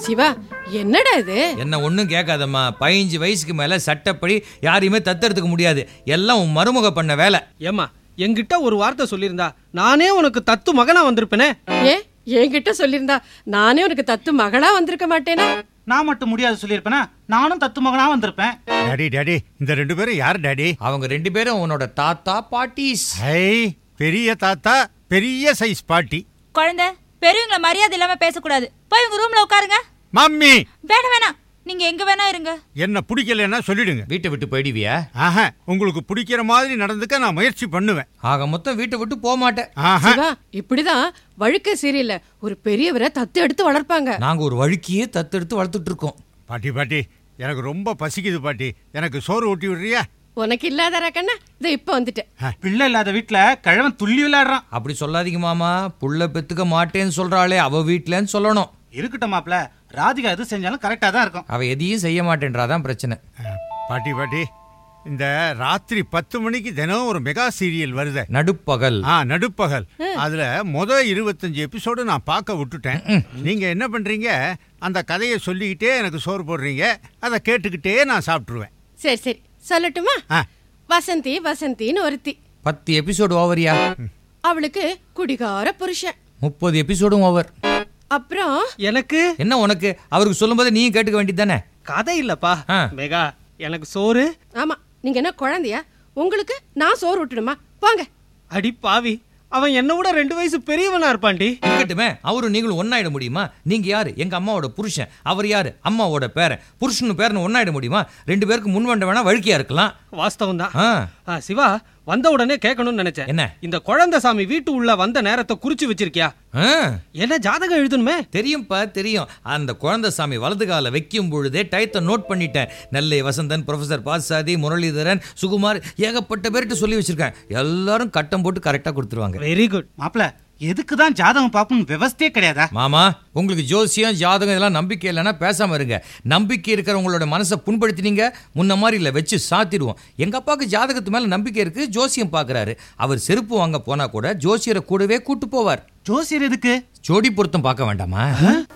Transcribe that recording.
சிவா என்னடா இது என்ன ஒன்றும் கேட்காதம்மா பதினஞ்சு வயசுக்கு மேலே சட்டப்படி யாரையுமே தத்தெடுத்துக்க முடியாது எல்லாம் உன் மருமக பண்ண வேலை ஏம்மா என்கிட்ட ஒரு வார்த்தை சொல்லியிருந்தா நானே உனக்கு தத்து மகனா வந்திருப்பேனே ஏ என்கிட்ட சொல்லியிருந்தா நானே உனக்கு தத்து மகளா வந்திருக்க மாட்டேனா நான் மட்டும் முடியாது சொல்லியிருப்பேனா நானும் தத்து மகனா வந்திருப்பேன் டாடி டாடி இந்த ரெண்டு பேரும் யார் டாடி அவங்க ரெண்டு பேரும் உன்னோட தாத்தா பாட்டிஸ் ஐ பெரிய தாத்தா பெரிய சைஸ் பாட்டி குழந்தை பெரியவங்கள மரியாதை இல்லாம பேசக்கூடாது போய் உங்க ரூம்ல உட்காருங்க மம்மி வேணாம் வேணாம் நீங்க எங்க வேணா இருங்க என்ன பிடிக்கலன்னா சொல்லிடுங்க வீட்டை விட்டு போயிடுவியா ஆஹா உங்களுக்கு பிடிக்கிற மாதிரி நடந்துக்க நான் முயற்சி பண்ணுவேன் ஆக மொத்தம் வீட்டை விட்டு போக மாட்டேன் ஆஹா சிவா இப்படிதான் வழுக்க சீரியல்ல ஒரு பெரியவரை தத்து எடுத்து வளர்ப்பாங்க நாங்க ஒரு வழுக்கியே தத்தெடுத்து வளர்த்துட்டு இருக்கோம் பாட்டி பாட்டி எனக்கு ரொம்ப பசிக்குது பாட்டி எனக்கு சோறு ஊட்டி விடுறியா உனக்கு இல்லாதரா கண்ணா இதோ இப்ப வந்துட்டேன் பிள்ளை இல்லாத வீட்டுல கிழவன் துள்ளி விளையாடுறான் அப்படி சொல்லாதீங்க மாமா புள்ள பெத்துக்க மாட்டேன்னு சொல்றாளே அவ வீட்லன்னு சொல்லணும் இருக்கட்டும் மாப்ள ராதிகா எது செஞ்சாலும் கரெக்டா தான் இருக்கும் அவ எதையும் செய்ய மாட்டேன்றாதான் பிரச்சனை அஹ், பாட்டி பாட்டி இந்த ராத்திரி பத்து மணிக்கு தினம் ஒரு மெகா சீரியல் வருதே நடுப்பகல் ஆ நடுப்பகல் அதுல முத இருபத்தஞ்சு எபிசோடு நான் பார்க்க விட்டுட்டேன் நீங்க என்ன பண்றீங்க அந்த கதையை சொல்லிக்கிட்டே எனக்கு சோறு போடுறீங்க அதை கேட்டுக்கிட்டே நான் சாப்பிட்டுருவேன் சரி சரி சொல்லட்டுமா ஆ. வசந்தி வசந்தின்னு ஒருத்தி பத்து எபிசோடு ஓவரியா அவளுக்கு குடிகார புருஷன் முப்பது எபிசோடும் ஓவர் அப்புறம் எனக்கு என்ன உனக்கு அவருக்கு சொல்லும்போது நீயும் கேட்டுக்க வேண்டியது தானே கதை இல்லப்பா ஆ. மெகா எனக்கு சோறு ஆமா நீங்க என்ன குழந்தையா உங்களுக்கு நான் சோறு விட்டுடுமா போங்க அடி பாவி அவன் என்ன விட ரெண்டு வயசு பெரியவனா இருப்பான்டி இருக்கட்டுமே அவரும் நீங்களும் ஒன்னாயிட முடியுமா நீங்க யாரு எங்க அம்மாவோட புருஷன் அவர் யாரு அம்மாவோட பேரன் புருஷனு பேரன் ஒன்னாயிட முடியுமா ரெண்டு பேருக்கு முன்வண்ட வேணா வழுக்கியா இருக்கலாம் வாஸ்தவம் தான் ஆ, சிவா வந்த உடனே கேட்கணும்னு நினைச்சேன் என்ன? இந்த குழந்தை சாமி வீட்டு உள்ள வந்த நேரத்தை குறிச்சு வச்சிருக்கியா ஆ, என்ன ஜாதகம் எழுதணுமே தெரியும்ப்பா தெரியும் அந்த குழந்தை சாமி வலது கால வைக்கும் பொழுதே டயத்தை நோட் பண்ணிட்டேன் நெல்லை வசந்தன் ப்ரொஃபசர் பாசாதி முரளிதரன் சுகுமார் ஏகப்பட்ட பேர்கிட்ட சொல்லி வச்சிருக்கேன் எல்லாரும் கட்டம் போட்டு கரெக்டா கொடுத்துருவாங்க வெரி குட் மாப்ள எதுக்கு தான் ஜாதகம் பார்ப்போம் விவஸ்தே கிடையாதா மாமா உங்களுக்கு ஜோசியம் ஜாதகம் இதெல்லாம் நம்பிக்கை இல்லைன்னா பேசாம இருங்க நம்பிக்கை இருக்கிறவங்களோட மனசை புண்படுத்தினீங்க முன்ன மாதிரி இல்லை வச்சு சாத்திடுவோம் எங்க அப்பாவுக்கு ஜாதகத்து மேல நம்பிக்கை இருக்கு ஜோசியம் பார்க்கறாரு அவர் செருப்பு வாங்க போனா கூட ஜோசியரை கூடவே கூட்டு போவார் ஜோசியர் எதுக்கு ஜோடி பொருத்தம் பார்க்க வேண்டாமா